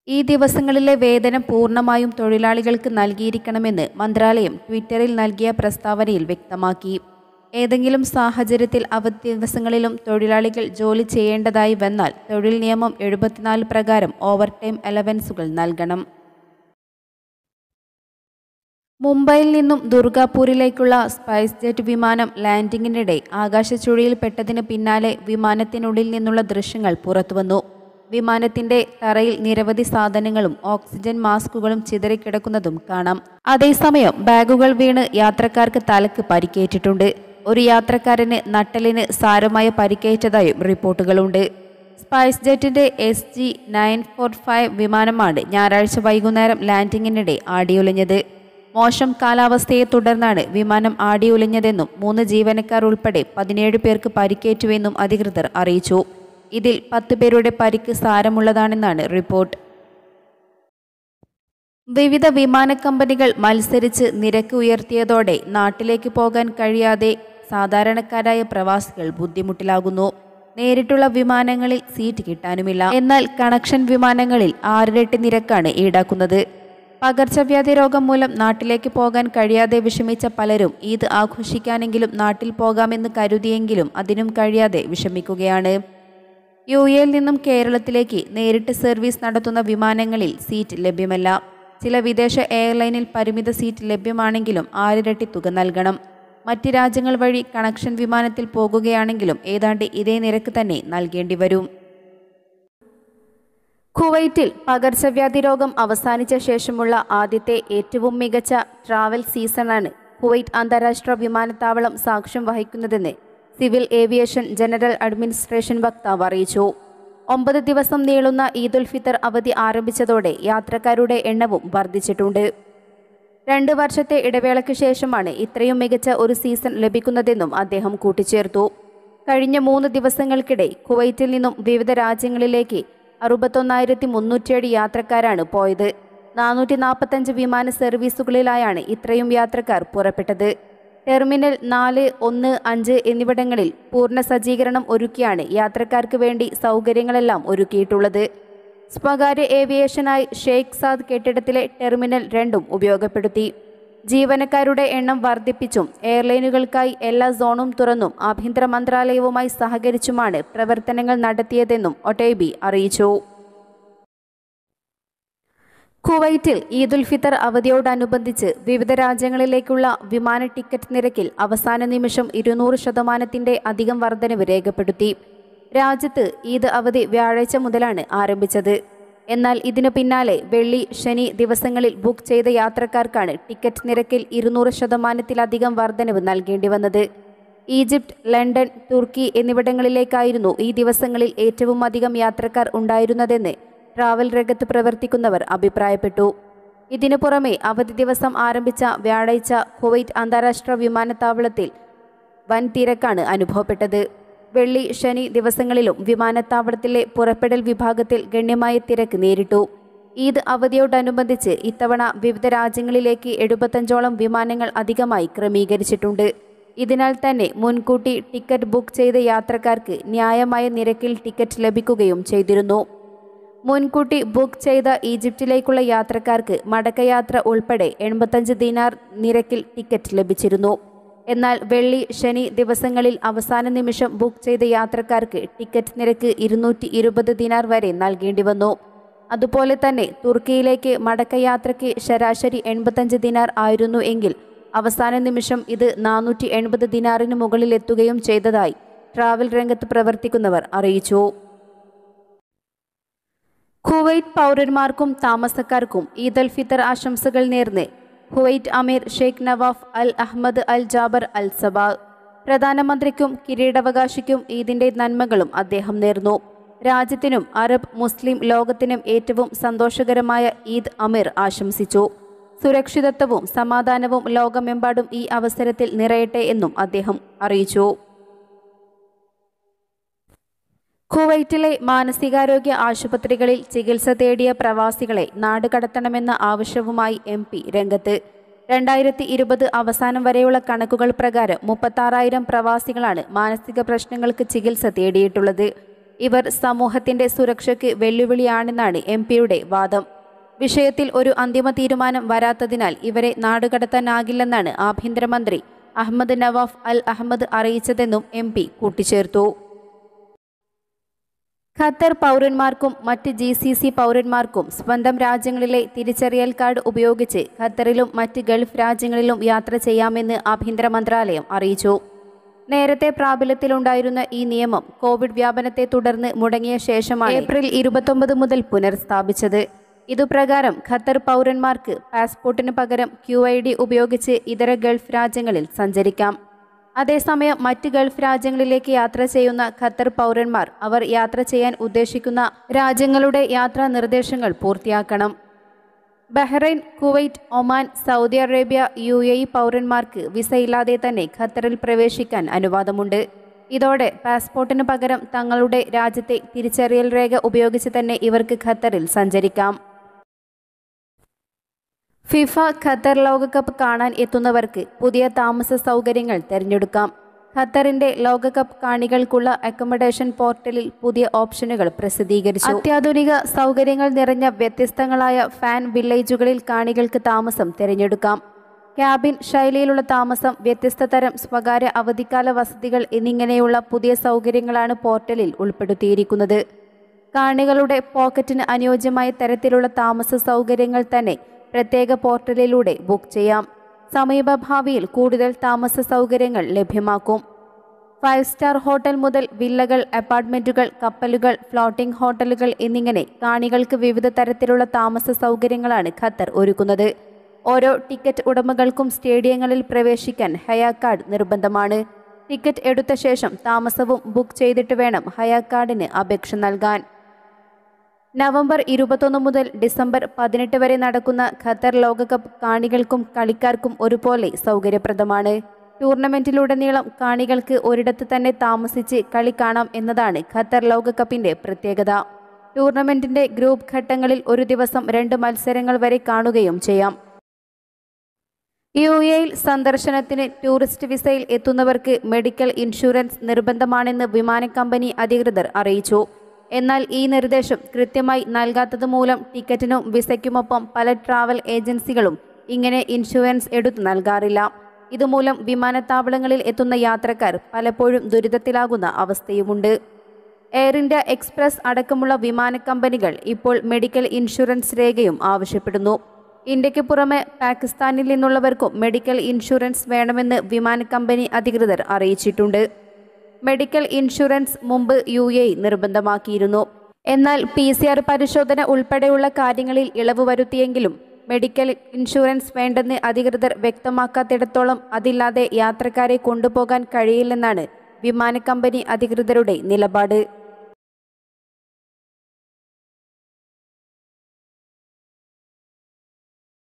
ഈ ദിവസങ്ങളിലെ വേതനം പൂർണ്ണമായും തൊഴിലാളികൾക്ക് നൽകിയിരിക്കണമെന്ന് മന്ത്രാലയം ട്വിറ്ററിൽ നൽകിയ പ്രസ്താവനയിൽ വ്യക്തമാക്കി ഏതെങ്കിലും സാഹചര്യത്തിൽ അവധി ദിവസങ്ങളിലും തൊഴിലാളികൾ ജോലി ചെയ്യേണ്ടതായി വന്നാൽ തൊഴിൽ നിയമം എഴുപത്തിനാല് പ്രകാരം ഓവർ ടൈം അലവൻസുകൾ നൽകണം മുംബൈയിൽ നിന്നും ദുർഗാപൂരിലേക്കുള്ള സ്പൈസ് ജെറ്റ് വിമാനം ലാൻഡിങ്ങിനിടെ ആകാശച്ചുഴിയിൽപ്പെട്ടതിന് പിന്നാലെ വിമാനത്തിനുള്ളിൽ നിന്നുള്ള ദൃശ്യങ്ങൾ പുറത്തുവന്നു വിമാനത്തിന്റെ തറയിൽ നിരവധി സാധനങ്ങളും ഓക്സിജൻ മാസ്കുകളും ചിതറിക്കിടക്കുന്നതും കാണാം അതേസമയം ബാഗുകൾ വീണ് യാത്രക്കാർക്ക് തലക്ക് പരിക്കേറ്റിട്ടുണ്ട് ഒരു യാത്രക്കാരന് നട്ടലിന് സാരമായ പരിക്കേറ്റതായും റിപ്പോർട്ടുകളുണ്ട് സ്പൈസ് ജെറ്റിന്റെ S G nine four five വിമാനമാണ് ഞായറാഴ്ച വൈകുന്നേരം ലാൻഡിങ്ങിനിടെ ആടിയുലഞ്ഞത് മോശം കാലാവസ്ഥയെ തുടർന്നാണ് വിമാനം ആടിയുലഞ്ഞതെന്നും മൂന്ന് ജീവനക്കാർ ഉൾപ്പെടെ പതിനേഴ് പേർക്ക് പരിക്കേറ്റുവെന്നും അധികൃതർ അറിയിച്ചു ഇതിൽ പത്ത് പേരുടെ പരിക്ക് സാരമുള്ളതാണെന്നാണ് റിപ്പോർട്ട് വിവിധ വിമാന കമ്പനികൾ മത്സരിച്ച് നിരക്ക് ഉയർത്തിയതോടെ നാട്ടിലേക്ക് പോകാൻ കഴിയാതെ സാധാരണക്കാരായ പ്രവാസികൾ ബുദ്ധിമുട്ടിലാകുന്നു നേരിട്ടുള്ള വിമാനങ്ങളിൽ സീറ്റ് കിട്ടാനുമില്ല എന്നാൽ കണക്ഷൻ വിമാനങ്ങളിൽ ആറിരട്ടി നിരക്കാണ് ഈടാക്കുന്നത് പകർച്ചവ്യാധി രോഗം മൂലം നാട്ടിലേക്ക് പോകാൻ കഴിയാതെ വിഷമിച്ച പലരും ഈദ് ആഘോഷിക്കാനെങ്കിലും നാട്ടിൽ പോകാമെന്ന് കരുതിയെങ്കിലും അതിനും കഴിയാതെ വിഷമിക്കുകയാണ് യു എയിൽ നിന്നും കേരളത്തിലേക്ക് നേരിട്ട് സർവീസ് നടത്തുന്ന വിമാനങ്ങളിൽ സീറ്റ് ലഭ്യമല്ല ചില വിദേശ എയർലൈനിൽ പരിമിത സീറ്റ് ലഭ്യമാണെങ്കിലും ആറിരട്ടി തുക നൽകണം മറ്റ് രാജ്യങ്ങൾ വഴി കണക്ഷൻ വിമാനത്തിൽ പോകുകയാണെങ്കിലും ഏതാണ്ട് ഇതേ നിരക്ക് തന്നെ നൽകേണ്ടി വരും കുവൈറ്റിൽ പകർച്ചവ്യാധി രോഗം അവസാനിച്ച ശേഷമുള്ള ആദ്യത്തെ ഏറ്റവും മികച്ച ട്രാവൽ സീസണാണ് കുവൈറ്റ് അന്താരാഷ്ട്ര വിമാനത്താവളം സാക്ഷ്യം വഹിക്കുന്നതെന്ന് സിവിൽ ഏവിയേഷൻ ജനറൽ അഡ്മിനിസ്ട്രേഷൻ വക്താവ് അറിയിച്ചു ഒമ്പത് ദിവസം നീളുന്ന ഈദുൽ ഫിത്തർ അവധി ആരംഭിച്ചതോടെ യാത്രക്കാരുടെ എണ്ണവും വർദ്ധിച്ചിട്ടുണ്ട് രണ്ട് വർഷത്തെ ഇടവേളയ്ക്ക് ശേഷമാണ് ഇത്രയും മികച്ച ഒരു സീസൺ ലഭിക്കുന്നതെന്നും അദ്ദേഹം കൂട്ടിച്ചേർത്തു കഴിഞ്ഞ മൂന്ന് ദിവസങ്ങൾക്കിടെ കുവൈറ്റിൽ നിന്നും വിവിധ രാജ്യങ്ങളിലേക്ക് അറുപത്തൊന്നായിരത്തി മുന്നൂറ്റിയേഴ് യാത്രക്കാരാണ് പോയത് നാനൂറ്റി നാൽപ്പത്തഞ്ച് വിമാന സർവീസുകളിലായാണ് ഇത്രയും യാത്രക്കാർ പുറപ്പെട്ടത് ടെർമിനൽ നാല് ഒന്ന് അഞ്ച് എന്നിവിടങ്ങളിൽ പൂർണ്ണ സജ്ജീകരണം ഒരുക്കിയാണ് യാത്രക്കാർക്ക് വേണ്ടി സൗകര്യങ്ങളെല്ലാം ഒരുക്കിയിട്ടുള്ളത് സ്വകാര്യ ഏവിയേഷനായി ഷെയ്ഖ് സാദ് കെട്ടിടത്തിലെ ടെർമിനൽ രണ്ടും ഉപയോഗപ്പെടുത്തി ജീവനക്കാരുടെ എണ്ണം വർദ്ധിപ്പിച്ചും എയർലൈനുകൾക്കായി എല്ലാ സോണും തുറന്നും ആഭ്യന്തര മന്ത്രാലയവുമായി സഹകരിച്ചുമാണ് പ്രവർത്തനങ്ങൾ നടത്തിയതെന്നും ഒട്ടേബി അറിയിച്ചു കുവൈറ്റിൽ ഈദുൽ ഫിത്തർ അവധിയോടനുബന്ധിച്ച് വിവിധ രാജ്യങ്ങളിലേക്കുള്ള വിമാന ടിക്കറ്റ് നിരക്കിൽ അവസാന നിമിഷം ഇരുന്നൂറ് ശതമാനത്തിന്റെ അധികം വർധനവ് രേഖപ്പെടുത്തി രാജ്യത്ത് ഈദ് അവധി വ്യാഴാഴ്ച മുതലാണ് ആരംഭിച്ചത് എന്നാൽ ഇതിനു പിന്നാലെ വെള്ളി ശനി ദിവസങ്ങളിൽ ബുക്ക് ചെയ്ത യാത്രക്കാർക്കാണ് ടിക്കറ്റ് നിരക്കിൽ ഇരുന്നൂറ് ശതമാനത്തിലധികം വർധനവ് നൽകേണ്ടി വന്നത് ഈജിപ്ത് ലണ്ടൻ തുർക്കി എന്നിവിടങ്ങളിലേക്കായിരുന്നു ഈ ദിവസങ്ങളിൽ ഏറ്റവും അധികം യാത്രക്കാർ ഉണ്ടായിരുന്നതെന്ന് ട്രാവൽ രംഗത്ത് പ്രവർത്തിക്കുന്നവർ അഭിപ്രായപ്പെട്ടു ഇതിനു പുറമെ അവധി ദിവസം ആരംഭിച്ച വ്യാഴാഴ്ച കുവൈറ്റ് അന്താരാഷ്ട്ര വിമാനത്താവളത്തിൽ വൻ തിരക്കാണ് അനുഭവപ്പെട്ടത് വെള്ളി ശനി ദിവസങ്ങളിലും വിമാനത്താവളത്തിലെ പുറപ്പെടൽ വിഭാഗത്തിൽ ഗണ്യമായ തിരക്ക് നേരിട്ടു ഈദ് അവധിയോടനുബന്ധിച്ച് ഇത്തവണ വിവിധ രാജ്യങ്ങളിലേക്ക് എഴുപത്തഞ്ചോളം വിമാനങ്ങൾ അധികമായി ക്രമീകരിച്ചിട്ടുണ്ട് ഇതിനാൽ തന്നെ മുൻകൂട്ടി ടിക്കറ്റ് ബുക്ക് ചെയ്ത യാത്രക്കാർക്ക് ന്യായമായ നിരക്കിൽ ടിക്കറ്റ് ലഭിക്കുകയും ചെയ്തിരുന്നു മുൻകൂട്ടി ബുക്ക് ചെയ്ത ഈജിപ്തിലേക്കുള്ള യാത്രക്കാർക്ക് മടക്കയാത്ര ഉൾപ്പെടെ എൺപത്തഞ്ച് ദിനാർ നിരക്കിൽ ടിക്കറ്റ് ലഭിച്ചിരുന്നു എന്നാൽ വെള്ളി ശനി ദിവസങ്ങളിൽ അവസാന നിമിഷം ബുക്ക് ചെയ്ത യാത്രക്കാർക്ക് ടിക്കറ്റ് നിരക്ക് ഇരുന്നൂറ്റി ഇരുപത് ദിനാർ വരെ നൽകേണ്ടി വന്നു അതുപോലെ തന്നെ തുർക്കിയിലേക്ക് മടക്കയാത്രയ്ക്ക് ശരാശരി എൺപത്തഞ്ച് ദിനാർ ആയിരുന്നു എങ്കിൽ അവസാന നിമിഷം ഇത് നാനൂറ്റി എൺപത് ദിനാറിന് മുകളിലെത്തുകയും ചെയ്തതായി ട്രാവൽ രംഗത്ത് പ്രവർത്തിക്കുന്നവർ അറിയിച്ചു കുവൈറ്റ് പൗരന്മാർക്കും താമസക്കാർക്കും ഈദ് അൽ ഫിത്തർ ആശംസകൾ നേർന്ന് കുവൈറ്റ് അമീർ Sheikh Nawaf Al Ahmad Al Jaber Al Sabah പ്രധാനമന്ത്രിക്കും കിരീടാവകാശിക്കും ഈദിന്റെ നന്മകളും അദ്ദേഹം നേർന്നു രാജ്യത്തിനും അറബ് മുസ്ലിം ലോകത്തിനും ഏറ്റവും സന്തോഷകരമായ ഈദ് അമീർ ആശംസിച്ചു സുരക്ഷിതത്വവും സമാധാനവും ലോകമെമ്പാടും ഈ അവസരത്തിൽ നിറയട്ടെ എന്നും അദ്ദേഹം അറിയിച്ചു കുവൈറ്റിലെ മാനസികാരോഗ്യ ആശുപത്രികളിൽ ചികിത്സ തേടിയ പ്രവാസികളെ നാടുകടത്തണമെന്ന ആവശ്യവുമായി എം പി രംഗത്ത് രണ്ടായിരത്തി ഇരുപത് അവസാനം വരെയുള്ള കണക്കുകൾ പ്രകാരം മുപ്പത്താറായിരം പ്രവാസികളാണ് മാനസിക പ്രശ്നങ്ങൾക്ക് ചികിത്സ തേടിയിട്ടുള്ളത് ഇവർ സമൂഹത്തിന്റെ സുരക്ഷയ്ക്ക് വെല്ലുവിളിയാണെന്നാണ് എം പിയുടെ വാദം വിഷയത്തിൽ ഒരു അന്തിമ തീരുമാനം വരാത്തതിനാൽ ഇവരെ നാടുകടത്താനാകില്ലെന്നാണ് ആഭ്യന്തരമന്ത്രി അഹമ്മദ് നവാഫ് അൽ അഹമ്മദ് അറിയിച്ചതെന്നും എം പി കൂട്ടിച്ചേർത്തു ഖത്തർ പൗരന്മാർക്കും മറ്റ് ജി സി സി പൗരന്മാർക്കും സ്വന്തം രാജ്യങ്ങളിലെ തിരിച്ചറിയൽ കാർഡ് ഉപയോഗിച്ച് ഖത്തറിലും മറ്റ് ഗൾഫ് രാജ്യങ്ങളിലും യാത്ര ചെയ്യാമെന്ന് ആഭ്യന്തര മന്ത്രാലയം അറിയിച്ചു നേരത്തെ പ്രാബല്യത്തിലുണ്ടായിരുന്ന ഈ നിയമം കോവിഡ് വ്യാപനത്തെ തുടർന്ന് മുടങ്ങിയ ശേഷമാണ് ഏപ്രിൽ ഇരുപത്തൊമ്പത് മുതൽ പുനഃസ്ഥാപിച്ചത് ഇതുപ്രകാരം ഖത്തർ പൗരന്മാർക്ക് പാസ്പോർട്ടിന് പകരം ക്യു ഐ ഡി ഉപയോഗിച്ച് ഇതര ഗൾഫ് രാജ്യങ്ങളിൽ സഞ്ചരിക്കാം അതേസമയം മറ്റ് ഗൾഫ് രാജ്യങ്ങളിലേക്ക് യാത്ര ചെയ്യുന്ന ഖത്തർ പൗരന്മാർ അവർ യാത്ര ചെയ്യാൻ ഉദ്ദേശിക്കുന്ന രാജ്യങ്ങളുടെ യാത്രാ നിർദ്ദേശങ്ങൾ പൂർത്തിയാക്കണം Bahrain Kuwait Oman Saudi Arabia U A E പൗരന്മാർക്ക് വിസയില്ലാതെ തന്നെ ഖത്തറിൽ പ്രവേശിക്കാൻ അനുവാദമുണ്ട് ഇതോടെ പാസ്പോർട്ടിന് പകരം തങ്ങളുടെ രാജ്യത്തെ തിരിച്ചറിയൽ രേഖ ഉപയോഗിച്ച് തന്നെ ഇവർക്ക് ഖത്തറിൽ സഞ്ചരിക്കാം ഫിഫ ഖത്തർ ലോകകപ്പ് കാണാൻ എത്തുന്നവർക്ക് പുതിയ താമസ സൗകര്യങ്ങൾ തിരഞ്ഞെടുക്കാം ഖത്തറിന്റെ ലോകകപ്പ് കാണികൾക്കുള്ള അക്കോമഡേഷൻ പോർട്ടലിൽ പുതിയ ഓപ്ഷനുകൾ പ്രസിദ്ധീകരിച്ചു അത്യാധുനിക സൗകര്യങ്ങൾ നിറഞ്ഞ വ്യത്യസ്തങ്ങളായ ഫാൻ വില്ലേജുകളിൽ കാണികൾക്ക് താമസം തിരഞ്ഞെടുക്കാം ക്യാബിൻ ശൈലിയിലുള്ള താമസം വ്യത്യസ്ത തരം സ്വകാര്യ അവധിക്കാല വസതികൾ എന്നിങ്ങനെയുള്ള പുതിയ സൗകര്യങ്ങളാണ് പോർട്ടലിൽ ഉൾപ്പെടുത്തിയിരിക്കുന്നത് കാണികളുടെ പോക്കറ്റിന് അനുയോജ്യമായ തരത്തിലുള്ള താമസ സൗകര്യങ്ങൾ തന്നെ പ്രത്യേക പോർട്ടലിലൂടെ ബുക്ക് ചെയ്യാം സമീപഭാവിയിൽ കൂടുതൽ താമസ സൗകര്യങ്ങൾ ലഭ്യമാക്കും ഫൈവ് സ്റ്റാർ ഹോട്ടൽ മുതൽ വില്ലകൾ അപ്പാർട്ട്മെന്റുകൾ കപ്പലുകൾ ഫ്ലോട്ടിംഗ് ഹോട്ടലുകൾ എന്നിങ്ങനെ കാണികൾക്ക് വിവിധ തരത്തിലുള്ള താമസ സൗകര്യങ്ങളാണ് ഖത്തർ ഒരുക്കുന്നത് ഓരോ ടിക്കറ്റ് ഉടമകൾക്കും സ്റ്റേഡിയങ്ങളിൽ പ്രവേശിക്കാൻ ഹയാ കാർഡ് നിർബന്ധമാണ് ടിക്കറ്റ് എടുത്ത ശേഷം താമസവും ബുക്ക് ചെയ്തിട്ട് വേണം ഹയാ കാർഡിന് അപേക്ഷ നൽകാൻ നവംബർ ഇരുപത്തൊന്ന് മുതൽ ഡിസംബർ പതിനെട്ട് വരെ നടക്കുന്ന ഖത്തർ ലോകകപ്പ് കാണികൾക്കും കളിക്കാർക്കും ഒരുപോലെ സൗകര്യപ്രദമാണ് ടൂർണമെന്റിലുടനീളം കാണികൾക്ക് ഒരിടത്ത് തന്നെ താമസിച്ച് കളി കാണാം എന്നതാണ് ഖത്തർ ലോകകപ്പിന്റെ പ്രത്യേകത ടൂർണമെന്റിന്റെ ഗ്രൂപ്പ് ഘട്ടങ്ങളിൽ ഒരു ദിവസം രണ്ട് മത്സരങ്ങൾ വരെ കാണുകയും ചെയ്യാം യു എയിൽ സന്ദർശനത്തിന് ടൂറിസ്റ്റ് വിസയിൽ എത്തുന്നവർക്ക് മെഡിക്കൽ ഇൻഷുറൻസ് നിർബന്ധമാണെന്ന് വിമാന കമ്പനി അധികൃതർ അറിയിച്ചു എന്നാൽ ഈ നിർദ്ദേശം കൃത്യമായി നൽകാത്തത് മൂലം ടിക്കറ്റിനും വിസയ്ക്കുമൊപ്പം പല ട്രാവൽ ഏജൻസികളും ഇങ്ങനെ ഇൻഷുറൻസ് എടുത്തു നൽകാറില്ല ഇതുമൂലം വിമാനത്താവളങ്ങളിൽ എത്തുന്ന യാത്രക്കാർ പലപ്പോഴും ദുരിതത്തിലാകുന്ന അവസ്ഥയുമുണ്ട് എയർ ഇന്ത്യ എക്സ്പ്രസ് അടക്കമുള്ള വിമാന കമ്പനികൾ ഇപ്പോൾ മെഡിക്കൽ ഇൻഷുറൻസ് രേഖയും ആവശ്യപ്പെടുന്നു ഇന്ത്യക്ക് പുറമെ പാകിസ്ഥാനിൽ നിന്നുള്ളവർക്കും മെഡിക്കൽ ഇൻഷുറൻസ് വേണമെന്ന് വിമാന കമ്പനി അധികൃതർ അറിയിച്ചിട്ടുണ്ട് മെഡിക്കൽ ഇൻഷുറൻസ് മുമ്പ് യു എ നിർബന്ധമാക്കിയിരുന്നു എന്നാൽ പി സി ആർ പരിശോധന ഉൾപ്പെടെയുള്ള കാര്യങ്ങളിൽ ഇളവ് വരുത്തിയെങ്കിലും മെഡിക്കൽ ഇൻഷുറൻസ് വേണ്ടെന്ന് അധികൃതർ വ്യക്തമാക്കാത്തിടത്തോളം അതില്ലാതെ യാത്രക്കാരെ കൊണ്ടുപോകാൻ കഴിയില്ലെന്നാണ് വിമാന കമ്പനി അധികൃതരുടെ നിലപാട്